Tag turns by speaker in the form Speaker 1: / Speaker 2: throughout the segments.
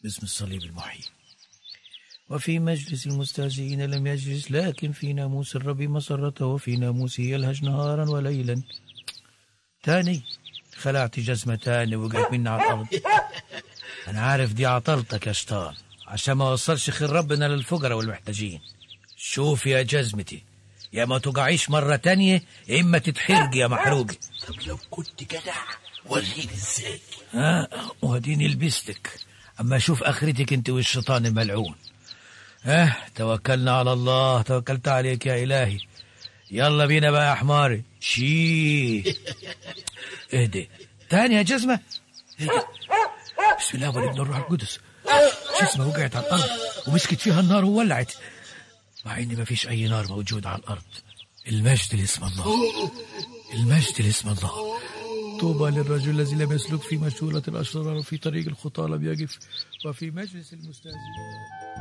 Speaker 1: باسم الصليب المحيي وفي مجلس المستهزئين لم يجلس لكن في ناموس الرب مسرته وفي ناموسه يلهج نهارا وليلا تاني خلعت جزمة تاني وقعت مني على الأرض أنا عارف دي عطلتك يا شيطان عشان ما وصلش خير ربنا للفقراء والمحتاجين شوف يا جزمتي يا ما تقعيش مرة تانية يا إما تتحرق يا محروقة
Speaker 2: طب لو كنت جدع وريني ازاي
Speaker 1: ها واديني لبستك اما اشوف اخرتك انت والشيطان الملعون اه توكلنا على الله توكلت عليك يا الهي يلا بينا بقى يا حماري شي اهدي تاني يا جزمة اهدي بسم الله والابن الروح القدس جزمة وقعت على الأرض ومسكت فيها النار وولعت مع إن ما فيش أي نار موجود على الأرض المجد لاسم الله المجد لاسم الله طوبى للرجل الذي لم يسلك في مشورة الأشرار وفي طريق الخطى لم يقف وفي مجلس المستهزئين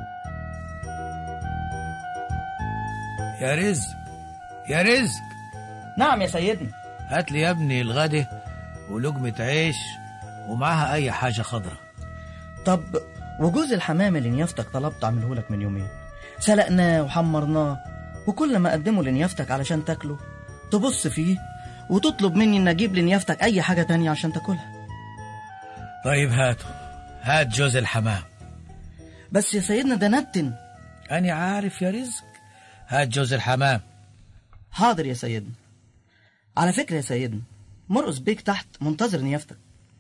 Speaker 1: يا رزق يا رزق
Speaker 3: نعم يا سيدنا
Speaker 1: هات لي يا ابني الغدا ولقمة عيش ومعاها أي حاجة خضرة
Speaker 3: طب وجوز الحمام اللي نيافتك طلبت اعمله لك من يومين سلقناه وحمرناه وكل ما اقدمه لنيافتك علشان تاكله تبص فيه وتطلب مني ان اجيب لنيافتك اي حاجه تانية عشان تاكلها
Speaker 1: طيب هاته هات جوز الحمام
Speaker 3: بس يا سيدنا ده نتن
Speaker 1: أنا عارف يا رزق هات جوز الحمام
Speaker 3: حاضر يا سيدنا على فكره يا سيدنا مرقص بيك تحت منتظر نيافتك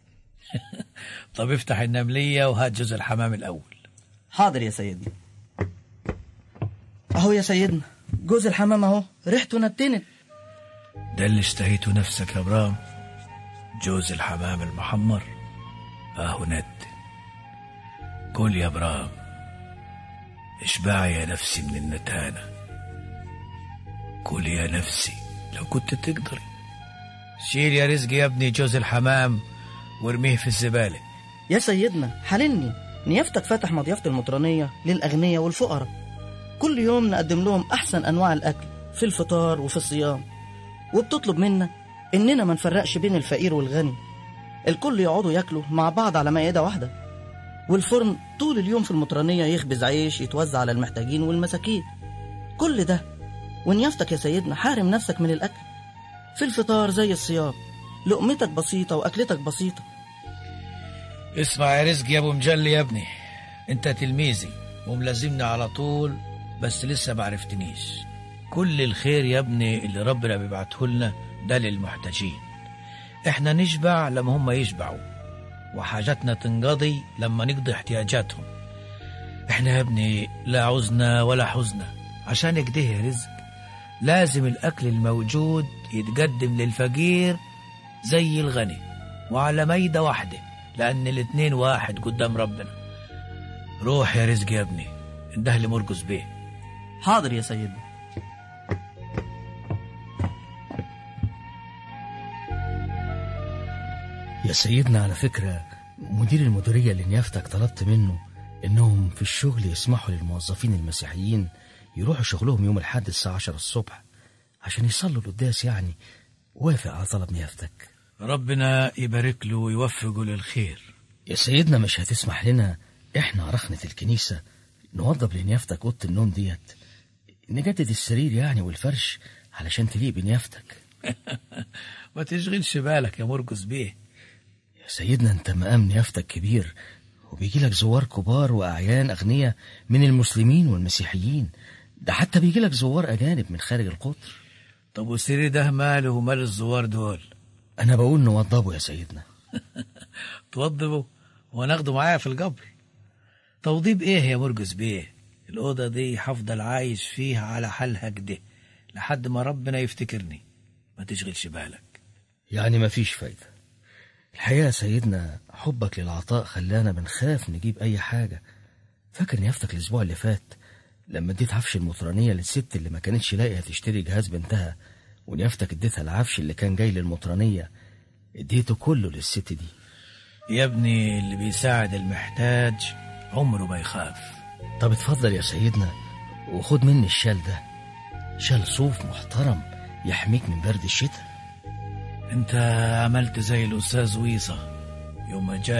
Speaker 1: طب افتح النملية وهات جوز الحمام الأول
Speaker 3: حاضر يا سيدنا اهو يا سيدنا جوز الحمام اهو ريحته نتنت
Speaker 1: ده اللي اشتهيته نفسك يا برام جوز الحمام المحمر اهو ند كل يا برام اشبعي يا نفسي من النتانة كل يا نفسي لو كنت تقدري شيل يا رزق يا ابني جوز الحمام وارميه في الزبالة
Speaker 3: يا سيدنا حللني نيافتك فاتح مضيافة المطرانية للأغنياء والفقراء كل يوم نقدم لهم أحسن أنواع الأكل في الفطار وفي الصيام وبتطلب منا إننا ما نفرقش بين الفقير والغني الكل يقعدوا ياكلوا مع بعض على مائدة واحدة والفرن طول اليوم في المطرانية يخبز عيش يتوزع على المحتاجين والمساكين كل ده ونيافتك يا سيدنا حارم نفسك من الأكل في الفطار زي الصيام لقمتك بسيطة وأكلتك بسيطة
Speaker 1: اسمع يا رزق يا ابو مجلي يا ابني انت تلميذي وملازمني على طول بس لسه ما عرفتنيش كل الخير يا ابني اللي ربنا بيبعته لنا ده للمحتاجين احنا نشبع لما هم يشبعوا وحاجاتنا تنقضي لما نقضي احتياجاتهم احنا يا ابني لا عزنا ولا حزنا عشان كده يا رزق لازم الاكل الموجود يتقدم للفقير زي الغني وعلى ميدة واحدة لأن الاتنين واحد قدام ربنا روح يا رزق يا ابني انده لي مرقس بيه
Speaker 3: حاضر يا سيدنا
Speaker 4: يا سيدنا على فكرة مدير المديرية اللي نيافتك طلبت منه إنهم في الشغل يسمحوا للموظفين المسيحيين يروحوا شغلهم يوم الأحد الساعة 10 الصبح عشان يصلوا القداس يعني وافق على طلب نيافتك
Speaker 1: ربنا يبارك له ويوفقه للخير
Speaker 4: يا سيدنا مش هتسمح لنا إحنا رخنة الكنيسة نوضب لنيافتك أوضة النوم ديت نجدد السرير يعني والفرش علشان تليق بنيافتك
Speaker 1: ما تشغلش بالك يا مرقس بيه
Speaker 4: يا سيدنا انت مقام نيافتك كبير وبيجي لك زوار كبار وأعيان أغنياء من المسلمين والمسيحيين ده حتى بيجي لك زوار أجانب من خارج القطر
Speaker 1: طب والسرير ده ماله ومال الزوار دول
Speaker 4: أنا بقول نوضبه يا سيدنا
Speaker 1: توضبه وناخده معايا في القبر توضيب ايه يا مرقس بيه الأوضة دي هفضل عايش فيها على حالها كده لحد ما ربنا يفتكرني ما تشغلش بالك
Speaker 4: يعني مفيش فايدة الحقيقة يا سيدنا حبك للعطاء خلانا بنخاف نجيب أي حاجة فاكر نيافتك الأسبوع اللي فات لما اديت عفش المطرانية للست اللي ما كانتش لاقية تشتري جهاز بنتها ونيافتك اديتها العفش اللي كان جاي للمطرانية اديته كله للست دي
Speaker 1: يا ابني اللي بيساعد المحتاج عمره ما يخاف
Speaker 4: طب اتفضل يا سيدنا وخد مني الشال ده شال صوف محترم يحميك من برد الشتاء
Speaker 1: انت عملت زي الأستاذ ويصة يوم ما جاء